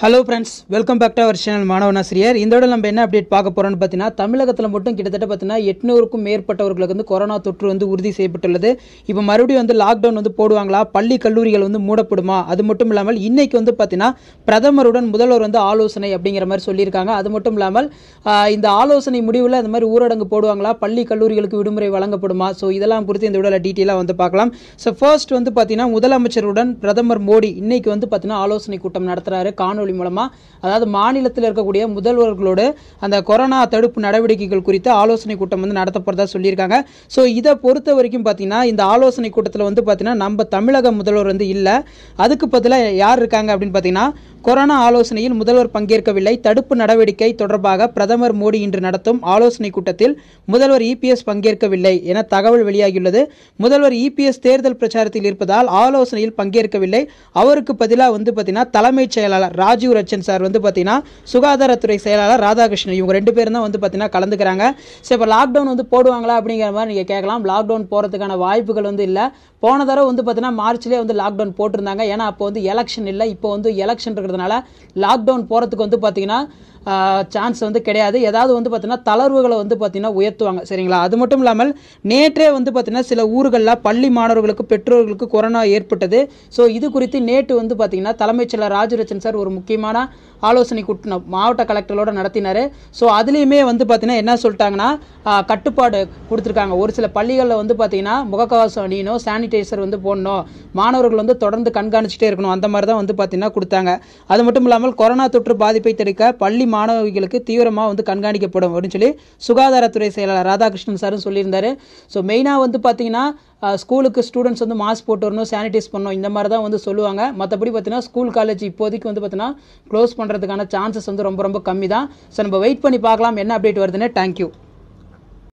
hello friends welcome back to our channel மாணவனாசிரியர் இந்த விட நம்ம என்ன அப்டேட் பார்க்க போறோம்னு பார்த்தீங்கன்னா தமிழகத்தில் மட்டும் கிட்டத்தட்ட பார்த்தீங்கன்னா எட்நூறுக்கும் மேற்பட்டவர்களுக்கு வந்து கொரோனா தொற்று வந்து உறுதி செய்யப்பட்டுள்ளது இப்போ மறுபடியும் வந்து லாக்டவுன் வந்து போடுவாங்களா பள்ளி கல்லூரிகள் வந்து மூடப்படுமா அது மட்டும் இல்லாமல் இன்னைக்கு வந்து பார்த்தீங்கன்னா பிரதமருடன் முதல்வர் வந்து ஆலோசனை அப்படிங்கிற மாதிரி சொல்லியிருக்காங்க அது மட்டும் இல்லாமல் ஆஹ், இந்த ஆலோசனை முடிவில் இந்த மாதிரி ஊரடங்கு போடுவாங்களா பள்ளி கல்லூரிகளுக்கு விடுமுறை வழங்கப்படுமா ஸோ இதெல்லாம் குறித்து இந்த விட டீட்டெயிலாக வந்து பார்க்கலாம் ஸோ ஃபர்ஸ்ட் வந்து பார்த்தீங்கன்னா முதலமைச்சருடன் பிரதமர் மோடி இன்னைக்கு வந்து பார்த்தீங்கன்னா ஆலோசனை கூட்டம் நடத்துறாரு காணொலி மூலமா அதாவது மாநிலத்தில் இருக்கக்கூடிய முதல்வர்களோடு அந்த கொரோனா தடுப்பு நடவடிக்கைகள் குறித்து ஆலோசனை கூட்டம் வந்து நடத்தப்படுறதா சொல்லியிருக்காங்க ஸோ இதை பொறுத்த வரைக்கும் பார்த்தீங்கன்னா இந்த ஆலோசனை கூட்டத்தில் வந்து பார்த்தீங்கன்னா நம்ம தமிழக முதல்வர் வந்து இல்லை அதுக்கு பதிலாக யார் இருக்காங்க அப்படின்னு பார்த்தீங்கன்னா கொரோனா ஆலோசனையில் முதல்வர் பங்கேற்கவில்லை தடுப்பு நடவடிக்கை தொடர்பாக பிரதமர் மோடி இன்று நடத்தும் ஆலோசனை கூட்டத்தில் முதல்வர் இபிஎஸ் பங்கேற்கவில்லை என தகவல் வெளியாகியுள்ளது முதல்வர் இபிஎஸ் தேர்தல் பிரச்சாரத்தில் இருப்பதால் ஆலோசனையில் பங்கேற்கவில்லை அவருக்கு பதிலாக வந்து பார்த்தீங்கன்னா தலைமைச் செயலாளர் ராஜீவ் ரச்சன் சார் வந்து பார்த்தீங்கன்னா சுகாதாரத்துறை செயலாளர் ராதாகிருஷ்ணன் இவங்க ரெண்டு பேரும் தான் வந்து பார்த்தீங்கன்னா கலந்துக்கிறாங்க ஸோ இப்போ லாக்டவுன் வந்து போடுவாங்களா அப்படிங்கிற மாதிரி நீங்கள் கேட்கலாம் லாக்டவுன் போகிறதுக்கான வாய்ப்புகள் வந்து இல்லை போன தடவை வந்து பார்த்தீங்கன்னா மார்ச்லேயே வந்து லாக்டவுன் போட்டிருந்தாங்க ஏன்னா அப்போ வந்து எலெக்ஷன் இல்லை இப்போ வந்து எலெக்ஷன் இருக்கிறதுனால லாக்டவுன் போகிறதுக்கு வந்து பார்த்தீங்கன்னா சான்ஸ் வந்து கிடையாது ஏதாவது வந்து பார்த்தீங்கன்னா தளர்வுகளை வந்து பார்த்தீங்கன்னா உயர்த்துவாங்க சரிங்களா அது மட்டும் இல்லாமல் நேற்றே வந்து பார்த்தீங்கன்னா சில ஊர்களில் பள்ளி மாணவர்களுக்கு பெற்றோர்களுக்கு கொரோனா ஏற்பட்டது ஸோ இது குறித்து நேற்று வந்து பார்த்தீங்கன்னா தலைமைச் செயலர் ராஜரச்சன் சார் ஒரு முக்கியமான ஆலோசனை கூட்டம் மாவட்ட கலெக்டரோட நடத்தினார் ஸோ அதுலேயுமே வந்து பார்த்தீங்கன்னா என்ன சொல்லிட்டாங்கன்னா ஆஹ், கட்டுப்பாடு கொடுத்துருக்காங்க ஒரு சில பள்ளிகளில் வந்து பார்த்தீங்கன்னா முகக்கவசம் அணியணும் சானிடைசர் வந்து போடணும் மாணவர்கள் வந்து தொடர்ந்து கண்காணிச்சுட்டே இருக்கணும் அந்த மாதிரி தான் வந்து பார்த்தீங்கன்னா கொடுத்தாங்க அது மட்டும் இல்லாமல் கொரோனா தொற்று பாதிப்பை தடுக்க பள்ளி மாணவிகளுக்கு தீவிரமாக வந்து கண்காணிக்கப்படும் அப்படின்னு சொல்லி சுகாதாரத்துறை செயலாளர் ராதாகிருஷ்ணன் சாரும் சொல்லியிருந்தாரு ஸோ மெயினாக வந்து பார்த்தீங்கன்னா அஹ், ஸ்கூலுக்கு ஸ்டூடெண்ட்ஸ் வந்து மாஸ்க் போட்டு வரணும் சானிடைஸ் பண்ணணும் இந்த மாதிரி தான் வந்து சொல்லுவாங்க மற்றபடி பார்த்தீங்கன்னா ஸ்கூல் காலேஜ் இப்போதைக்கு வந்து பார்த்தீங்கன்னா க்ளோஸ் பண்ணுறதுக்கான சான்சஸ் வந்து ரொம்ப ரொம்ப கம்மி தான் ஸோ நம்ம வெயிட் பண்ணி பார்க்கலாம் என்ன அப்டேட் வருதுன்னு தேங்க்யூ